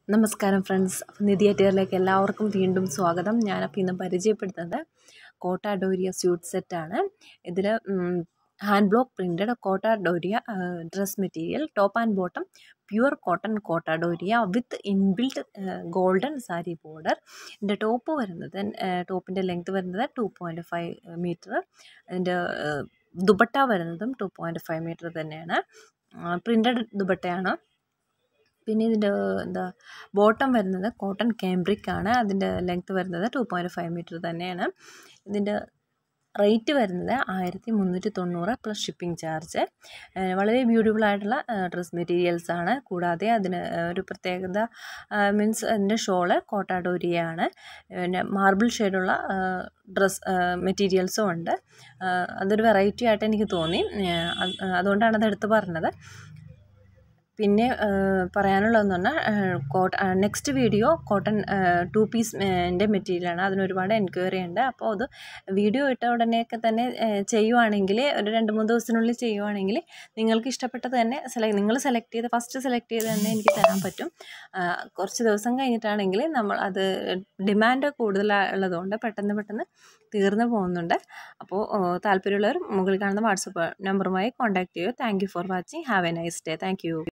നമസ്കാരം ഫ്രണ്ട്സ് അപ്പോൾ നിധി അറ്റയറിലേക്ക് എല്ലാവർക്കും വീണ്ടും സ്വാഗതം ഞാനപ്പോൾ ഇന്ന് പരിചയപ്പെടുത്തുന്നത് കോട്ട ഡോരിയ സ്യൂട്ട് സെറ്റാണ് ഇതിൽ hand block printed Kota Doria dress material top and bottom pure cotton Kota Doria with inbuilt golden sari border ഇതിൻ്റെ ടോപ്പ് വരുന്നത് ടോപ്പിൻ്റെ ലെങ്ത് വരുന്നത് ടു പോയിൻറ്റ് ഫൈവ് മീറ്റർ അതിൻ്റെ ദുപ്പട്ട വരുന്നതും ടു പോയിൻറ്റ് ഫൈവ് മീറ്റർ തന്നെയാണ് പ്രിൻറ്റഡ് ദുപ്പട്ടയാണ് പിന്നെ ഇതിൻ്റെ എന്താ ബോട്ടം വരുന്നത് കോട്ടൺ കാംബ്രിക് ആണ് അതിൻ്റെ ലെങ്ത്ത് വരുന്നത് ടു പോയിൻറ്റ് ഫൈവ് മീറ്റർ തന്നെയാണ് ഇതിൻ്റെ റേറ്റ് വരുന്നത് ആയിരത്തി മുന്നൂറ്റി തൊണ്ണൂറ് പ്ലസ് ഷിപ്പിംഗ് ചാർജ് വളരെ ബ്യൂട്ടിഫുൾ ആയിട്ടുള്ള ഡ്രസ് മെറ്റീരിയൽസ് ആണ് കൂടാതെ അതിന് ഒരു പ്രത്യേകത മീൻസ് അതിൻ്റെ ഷോള് കോട്ടാഡോരിയാണ് പിന്നെ മാർബിൾ ഷെയ്ഡുള്ള ഡ്രസ് മെറ്റീരിയൽസും ഉണ്ട് അതൊരു വെറൈറ്റി ആയിട്ട് എനിക്ക് തോന്നി അതുകൊണ്ടാണ് അത് എടുത്ത് പറഞ്ഞത് പിന്നെ പറയാനുള്ളതെന്ന് പറഞ്ഞാൽ കോട്ട നെക്സ്റ്റ് വീഡിയോ കോട്ടൺ ടു പീസിൻ്റെ മെറ്റീരിയലാണ് അതിന് ഒരുപാട് എൻക്വയറി ഉണ്ട് അപ്പോൾ അത് വീഡിയോ ഇട്ട ഉടനെയൊക്കെ തന്നെ ചെയ്യുവാണെങ്കിൽ ഒരു രണ്ട് മൂന്ന് ദിവസത്തിനുള്ളിൽ ചെയ്യുവാണെങ്കിൽ നിങ്ങൾക്ക് ഇഷ്ടപ്പെട്ടത് തന്നെ സെലക്ട് നിങ്ങൾ സെലക്ട് ചെയ്ത് ഫസ്റ്റ് സെലക്ട് ചെയ്ത് തന്നെ എനിക്ക് തരാൻ പറ്റും കുറച്ച് ദിവസം കഴിഞ്ഞിട്ടാണെങ്കിൽ നമ്മൾ അത് ഡിമാൻഡ് കൂടുതലുള്ളതുകൊണ്ട് പെട്ടെന്ന് പെട്ടെന്ന് തീർന്നു പോകുന്നുണ്ട് അപ്പോൾ താല്പര്യമുള്ളവർ മുകളിൽ കാണുന്ന വാട്സപ്പ് നമ്പറുമായി കോൺടാക്ട് ചെയ്യുക thank you for watching have a nice day thank U